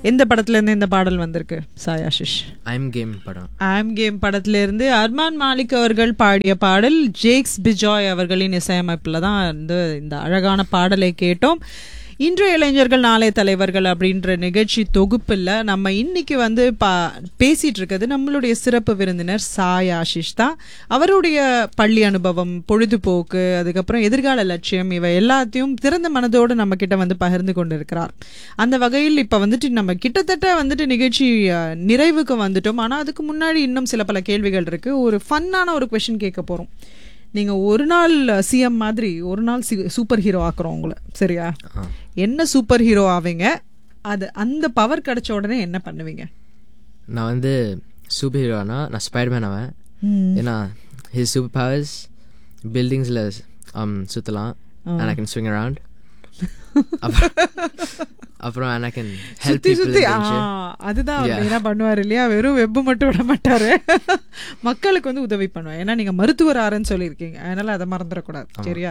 எந்த படத்துல இருந்து இந்த பாடல் வந்திருக்கு சாயாஷிஷ் ஐம் கேம் படம் ஆம் கேம் படத்துல இருந்து அர்மான் மாலிக் அவர்கள் பாடிய பாடல் ஜேக்ஸ் பிஜாய் அவர்களின் இசையமைப்புல தான் வந்து இந்த அழகான பாடலை கேட்டோம் இன்றைய இளைஞர்கள் நாளை தலைவர்கள் அப்படின்ற நிகழ்ச்சி தொகுப்பில் நம்ம இன்னைக்கு வந்து பா பேசிட்டு இருக்கிறது நம்மளுடைய சிறப்பு விருந்தினர் சாய் ஆஷிஷ் தான் அவருடைய பள்ளி அனுபவம் பொழுதுபோக்கு அதுக்கப்புறம் எதிர்கால லட்சியம் இவை எல்லாத்தையும் திறந்த மனதோடு நம்ம கிட்ட வந்து பகிர்ந்து கொண்டிருக்கிறார் அந்த வகையில் இப்போ வந்துட்டு நம்ம கிட்டத்தட்ட வந்துட்டு நிகழ்ச்சி அஹ், நிறைவுக்கு வந்துட்டோம் ஆனால் அதுக்கு முன்னாடி இன்னும் சில பல கேள்விகள் இருக்கு ஒரு ஃபன்னான ஒரு கொஷின் கேட்க போறோம் நீங்க ஒரு நாள் சிஎம் மாதிரி ஒரு நாள் சூப்பர் ஹீரோ ஆக்குறோம் உங்களை சரியா என்ன சூப்பர் ஹீரோ ஆவீங்க அது அந்த பவர் கிடைச்ச உடனே என்ன பண்ணுவீங்க நான் வந்து சூப்பர் ஹீரோனா நான் ஸ்பைடர்மேன் ஆவேன் ஏன்னா ஹிஸ் சூப்பர் பவர்ஸ் பில்டிங்ஸில் சுற்றலாம் and I can swing around அப்புறம் அண்ட் ஐ கேன் ஹெல்ப் சுத்தி சுத்தி ஆ, அதுதான் அவர் Yeah. என்ன பண்ணுவார் இல்லையா வெறும் வெப்பு மட்டும் விட மாட்டாரு மக்களுக்கு வந்து உதவி பண்ணுவார் ஏன்னா நீங்க மருத்துவர் ஆறுன்னு சொல்லியிருக்கீங்க அதனால அதை மறந்துடக்கூடாது சரியா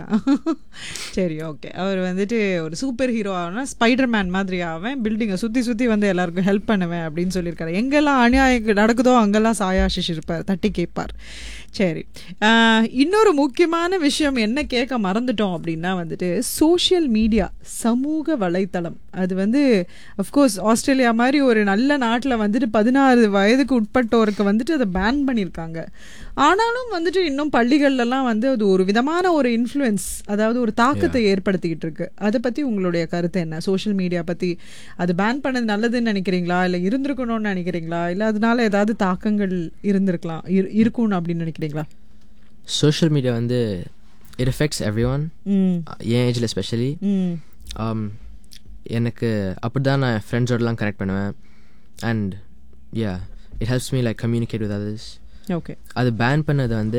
சரி ஓகே அவர் வந்துட்டு ஒரு சூப்பர் ஹீரோ ஆகணும் ஸ்பைடர் மேன் மாதிரி ஆவேன் பில்டிங்கை சுத்தி சுத்தி வந்து எல்லாருக்கும் ஹெல்ப் பண்ணுவேன் அப்படின்னு சொல்லியிருக்காரு எங்கெல்லாம் அநியாயம் நடக்குதோ அங்கெல்லாம் சாயாஷிஷ் இருப்பார் தட்டி கேட்பார் சரி ஆஹ், இன்னொரு முக்கியமான விஷயம் என்ன கேட்க மறந்துட்டோம் அப்படின்னா வந்துட்டு சோஷியல் மீடியா சமூக வலைத்தளம் அது வந்து அஃப்கோர்ஸ் ஆஸ்திரேலியா மாதிரி ஒரு நல்ல நாட்டில் வந்துட்டு பதினாறு வயதுக்கு உட்பட்டோருக்கு வந்துட்டு அதை பேன் பண்ணியிருக்காங்க ஆனாலும் வந்துட்டு இன்னும் பள்ளிகள்லாம் வந்து அது ஒரு விதமான ஒரு இன்ஃப்ளூயன்ஸ் அதாவது ஒரு தாக்கத்தை ஏற்படுத்திக்கிட்டு இருக்கு அதை பற்றி உங்களுடைய கருத்து என்ன சோஷியல் மீடியா பற்றி அது பேன் பண்ணது நல்லதுன்னு நினைக்கிறீங்களா இல்லை இருந்திருக்கணும்னு நினைக்கிறீங்களா இல்லை அதனால ஏதாவது தாக்கங்கள் இருந்திருக்கலாம் இரு- இருக்கும்னு அப்படின்னு நினைக்கிறீங்களா சோஷியல் மீடியா வந்து it affects everyone hmm என் ஏஜில் ஸ்பெஷலி ம் எனக்கு அப்படி தான் நான் என் ஃப்ரெண்ட்ஸோடலாம் கனெக்ட் பண்ணுவேன் and yeah it helps me like communicate with others okay அது பேன் பண்ணது வந்து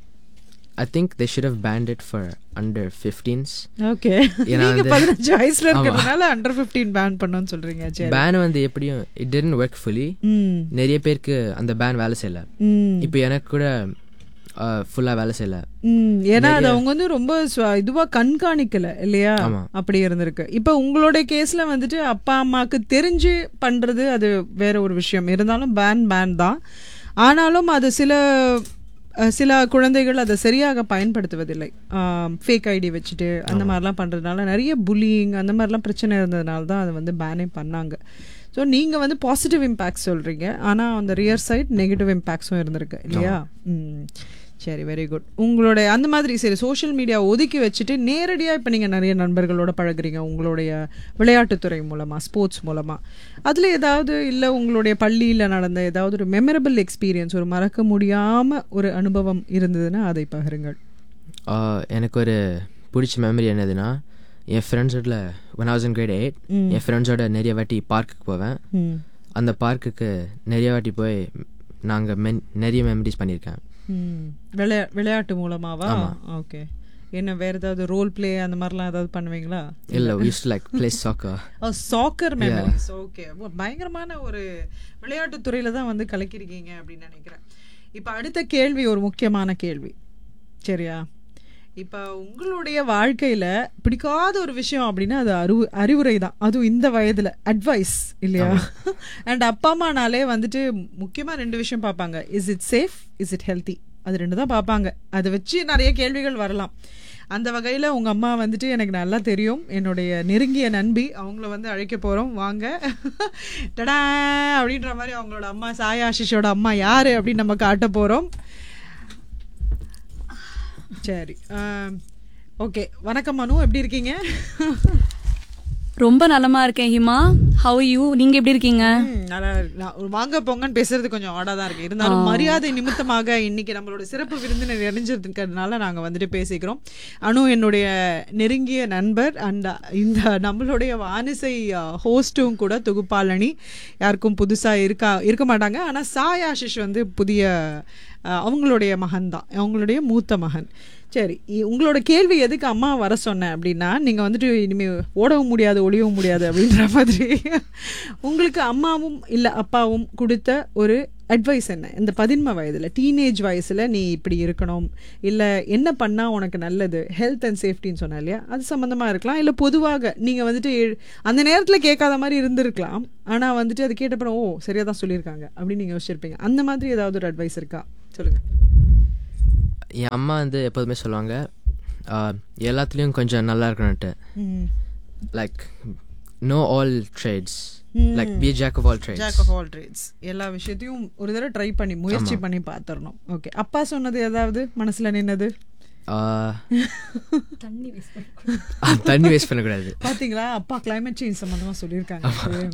I think they should have banned it for under fifteens okay ஏன்னா நீங்க வந்து- பதினஞ்சு வயசுல இருக்கிறதுனால அண்டர் 15 பேன் பண்ணணும்னு சொல்றீங்க சரி பேன் வந்து எப்படியும் இட் டென்ட் ஒர்க் ஃபுல்லி ம் நிறைய பேருக்கு அந்த பேன் வேலை செய்யல ம் இப்போ எனக்கு கூட ஃபுல்லாக வேலை செய்யல ம், ஏன்னா அது அவங்க வந்து ரொம்ப ஸ்வ- இதுவா கண்காணிக்கல இல்லையா ஆமா. அப்படி இருந்திருக்கு இப்ப உங்களுடைய கேஸ்ல வந்துட்டு அப்பா அம்மாக்கு தெரிஞ்சு பண்றது அது வேற ஒரு விஷயம் இருந்தாலும் பேன் பேன் தான் ஆனாலும் அது சில அஹ், சில குழந்தைகள் அதை சரியாக பயன்படுத்துவதில்லை ஃபேக் ஐடி வச்சுட்டு அந்த மாதிரிலாம் பண்றதுனால நிறைய புல்லிங் அந்த மாதிரிலாம் பிரச்சனை இருந்ததுனால தான் அதை வந்து பேனே பண்ணாங்க ஸோ நீங்க வந்து பாசிட்டிவ் இம்பேக்ட் சொல்றீங்க ஆனா அந்த ரியர் சைட் நெகட்டிவ் இம்பேக்ட்ஸும் இருந்திருக்கு இல்லையா ம் சரி வெரி குட் உங்களுடைய அந்த மாதிரி சரி சோஷியல் மீடியா ஒதுக்கி வச்சுட்டு நேரடியாக இப்போ நீங்கள் நிறைய நண்பர்களோட பழகுறீங்க உங்களுடைய விளையாட்டுத்துறை மூலமாக ஸ்போர்ட்ஸ் மூலமாக அதில் ஏதாவது இல்லை உங்களுடைய பள்ளியில் நடந்த ஏதாவது ஒரு மெமரபிள் எக்ஸ்பீரியன்ஸ் ஒரு மறக்க முடியாமல் ஒரு அனுபவம் இருந்ததுன்னா அதை பகிருங்கள் Uh, எனக்கு ஒரு பிடிச்ச மெமரி என்னதுன்னா என் ஃப்ரெண்ட்ஸோட ஒன் ஹவுசண்ட் கிரேட் எயிட் என் ஃப்ரெண்ட்ஸோட நிறைய வாட்டி பார்க்குக்கு போவேன் ம் அந்த பார்க்குக்கு நிறைய வாட்டி போய் நாங்கள் மென் நிறைய மெமரிஸ் பண்ணியிருக்கேன் ம் விளையா விளையாட்டு மூலமாவா ஓகே என்ன வேற ஏதாவது ரோல் ப்ளே அந்த மாதிரிலாம் ஏதாவது பண்ணுவீங்களா இல்லை use like play soccer soccer memories okay பயங்கரமான ஒரு விளையாட்டுத் துறையில தான் வந்து கலக்கிருக்கீங்க அப்படின்னு நினைக்கிறேன் இப்போ அடுத்த கேள்வி ஒரு முக்கியமான கேள்வி சரியா இப்போ உங்களுடைய வாழ்க்கையில பிடிக்காத ஒரு விஷயம் அப்படின்னா அது அறிவு அறிவுரை தான் அதுவும் இந்த வயதுல அட்வைஸ் இல்லையா அண்ட் அப்பா அம்மானாலே வந்துட்டு முக்கியமா ரெண்டு விஷயம் பார்ப்பாங்க is it safe is it healthy அது ரெண்டு தான் பார்ப்பாங்க அதை வச்சு நிறைய கேள்விகள் வரலாம் அந்த வகையில் உங்கள் அம்மா வந்துட்டு எனக்கு நல்லா தெரியும் என்னுடைய நெருங்கிய நண்பி அவங்கள வந்து அழைக்க போகிறோம் வாங்க டடா அப்படின்ற மாதிரி அவங்களோட அம்மா சாயா ஆஷிஷோட அம்மா யார் அப்படின்னு நம்ம காட்ட போகிறோம் சரி ஓகே வணக்கம் மனு எப்படி இருக்கீங்க ரொம்ப நலமா இருக்கேன் ஹிமா ஹவ் யூ நீங்க எப்படி இருக்கீங்க ம், நல்லா இருக்கு. நான் வாங்க போங்கன்னு பேசுறது கொஞ்சம் ஆடா தான் இருக்கு இருந்தாலும் மரியாதை நிமித்தமாக இன்னைக்கு நம்மளோட சிறப்பு விருந்தினர் இணைஞ்சிருக்கிறதுனால நாங்க வந்துட்டு பேசிக்கிறோம் அனு என்னுடைய நெருங்கிய நண்பர் அண்ட் இந்த நம்மளுடைய வானிசை ஹோஸ்டும் கூட தொகுப்பாளனி யாருக்கும் புதுசா இருக்கா இருக்க மாட்டாங்க ஆனா சாய் ஆஷிஷ் வந்து புதிய அஹ், அவங்களுடைய மகன் தான் அவங்களுடைய மூத்த மகன் சரி இ- உங்களோட கேள்வி எதுக்கு அம்மா வர சொன்னேன் அப்படின்னா நீங்க வந்துட்டு இனிமே ஓடவும் முடியாது ஒளியவும் முடியாது அப்படின்ற மாதிரி உங்களுக்கு அம்மாவும் இல்ல அப்பாவும் கொடுத்த ஒரு அட்வைஸ் என்ன இந்த பதின்ம வயதில் டீனேஜ் வயசில் நீ இப்படி இருக்கணும் இல்லை என்ன பண்ணால் உனக்கு நல்லது ஹெல்த் அண்ட் சேஃப்டின்னு சொன்ன இல்லையா அது சம்மந்தமாக இருக்கலாம் இல்லை பொதுவாக நீங்கள் வந்துட்டு எழு- அந்த நேரத்தில் கேட்காத மாதிரி இருந்திருக்கலாம் ஆனால் வந்துட்டு அது கேட்டப்பறம் ஓ சரியாக தான் சொல்லியிருக்காங்க அப்படின்னு நீங்கள் யோசிச்சிருப்பீங்க அந்த மாதிரி ஏதாவது ஒரு அட்வைஸ் இருக்கா சொல்லுங்கள் என் அம்மா வந்து எப்போதுமே சொல்லுவாங்க ஆஹ், எல்லாத்துலேயும் கொஞ்சம் நல்லா இருக்கணும்ட்டு like no all trades like be jack of all trades jack of all trades எல்லா விஷயத்தையும் ஒரு தடவை ட்ரை பண்ணி முயற்சி பண்ணி பார்த்துடணும் ஓகே அப்பா சொன்னது ஏதாவது மனசில் நின்னது தண்ணி வேஸ்ட் பண்ணக்கூடாது பாத்தீங்களா அப்பா climate சேஞ்ச் சம்பந்தமா சொல்லியிருக்காங்க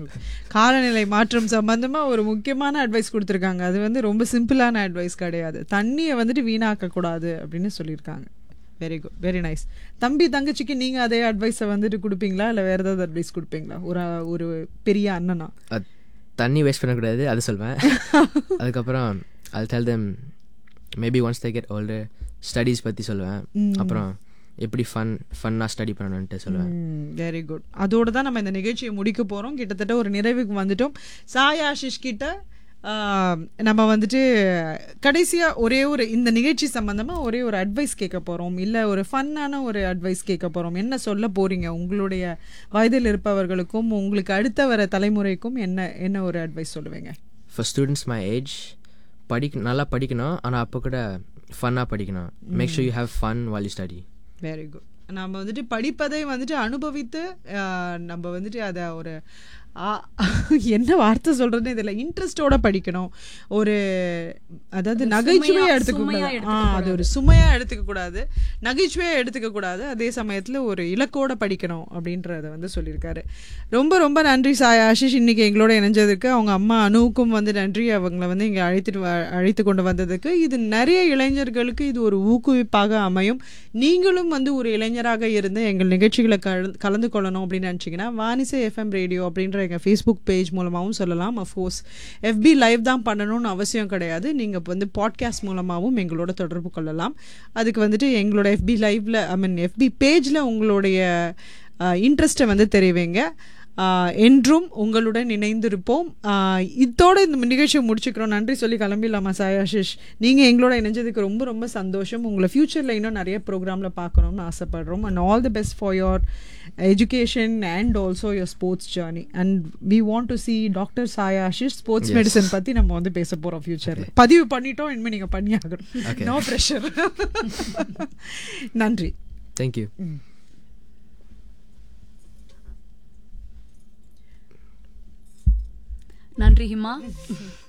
காலநிலை மாற்றம் சம்பந்தமா ஒரு முக்கியமான அட்வைஸ் கொடுத்துருக்காங்க அது வந்து ரொம்ப சிம்பிளான அட்வைஸ் கிடையாது தண்ணியை வந்துட்டு வீணாக்க கூடாது அப்படின்னு சொல்லியிருக்காங்க வெரி குட் வெரி நைஸ் தம்பி தங்கச்சிக்கு நீங்க அதே அட்வைஸை வந்துட்டு கொடுப்பீங்களா இல்ல வேற ஏதாவது அட்வைஸ் கொடுப்பீங்களா ஒரு ஒரு பெரிய அண்ணனா அஹ், தண்ணி வேஸ்ட் பண்ணக்கூடாது அது சொல்வேன் அதுக்கப்புறம் அது tell them maybe once they get old studies பற்றி சொல்லுவேன் அப்புறம் எப்படி ஃபன் ஃபன்னாக ஸ்டடி பண்ணணுன்ட்டு சொல்லுவேன் வெரி குட் அதோட தான் நம்ம இந்த நிகழ்ச்சியை முடிக்க போறோம் கிட்டத்தட்ட ஒரு நிறைவுக்கு வந்துட்டோம் சாய் ஆஷிஷ் கிட்ட ஆஹ், நம்ம வந்துட்டு கடைசியா ஒரே ஒரு இந்த நிகழ்ச்சி சம்பந்தமா ஒரே ஒரு அட்வைஸ் கேட்க போறோம் இல்ல ஒரு ஃபன்னான ஒரு அட்வைஸ் கேட்க போறோம் என்ன சொல்ல போறீங்க உங்களுடைய வயதில் இருப்பவர்களுக்கும் உங்களுக்கு அடுத்த வர தலைமுறைக்கும் என்ன என்ன ஒரு அட்வைஸ் சொல்லுவீங்க ஃபார் ஸ்டூடெண்ட்ஸ் மை ஏஜ் படிக்க நல்லா படிக்கணும் ஆனால் அப்போ கூட ஃபன்னாக படிக்கணும் make sure you have fun while you study very good நம்ம வந்துட்டு படிப்பதை வந்துட்டு அனுபவித்து ஆஹ், நம்ம வந்துட்டு அதை ஒரு ஆ, என்ன வார்த்தை சொல்றதுன்னு இதில் இன்ட்ரெஸ்டோட படிக்கணும் ஒரு அதாவது நகைச்சுவையா சுமையா- எடுத்துக்க சுமையா கூடாது ஆ எடுத்துக்க அது ஒரு சுமையா எடுத்துக்க கூடாது நகைச்சுவையா எடுத்துக்க கூடாது அதே சமயத்துல ஒரு இலக்கோட படிக்கணும் அப்படின்றத வந்து சொல்லியிருக்காரு ரொம்ப ரொம்ப நன்றி சாய் ஆஷிஷ் இன்னைக்கு எங்களோட இணைஞ்சதுக்கு அவங்க அம்மா அனுவுக்கும் வந்து நன்றி அவங்கள வந்து இங்கே அழைத்துட்டு வ- அழைத்து கொண்டு வந்ததுக்கு இது நிறைய இளைஞர்களுக்கு இது ஒரு ஊக்குவிப்பாக அமையும் நீங்களும் வந்து ஒரு இளைஞராக இருந்து எங்கள் நிகழ்ச்சிகளை கல கலந்து கொள்ளணும் அப்படின்னு நினச்சிங்கன்னா வானிசை எஃப்எம் ரேடியோ அப்படின்ற எங்கள் ஃபேஸ்புக் பேஜ் மூலமாகவும் சொல்லலாம் அஃப்கோர்ஸ் எஃபி லைவ் தான் பண்ணணும்னு அவசியம் கிடையாது நீங்கள் வந்து பாட்காஸ்ட் மூலமாகவும் எங்களோட தொடர்பு கொள்ளலாம் அதுக்கு வந்துட்டு எங்களோட எஃபி லைவ்ல ஐ மீன் எஃபி பேஜில் உங்களுடைய இன்ட்ரெஸ்ட்டை வந்து தெரிவிங்க ஆஹ் என்றும் உங்களுடன் இணைந்திருப்போம் ஆஹ் இதோட இந்த நிகழ்ச்சியை முடிச்சுக்கிறோம் நன்றி சொல்லி கிளம்பிடலாமா சாய் ஆஷிஷ் நீங்கள் எங்களோட இணைஞ்சதுக்கு ரொம்ப ரொம்ப சந்தோஷம் உங்களை ஃப்யூச்சரில் இன்னும் நிறைய ப்ரோக்ராமில் பார்க்கணும்னு ஆசைப்படுறோம் and all the best for your education and also your sports journey and we want to see doctor Sai Ashish sports medicine பற்றி நம்ம வந்து பேச போகிறோம் ஃப்யூச்சரில் பதிவு பண்ணிட்டோம் இனிமேல் நீங்கள் பண்ணி ஆகணும் நோ ப்ரெஷர் நன்றி தேங்க்யூ நன்றி ஹிமா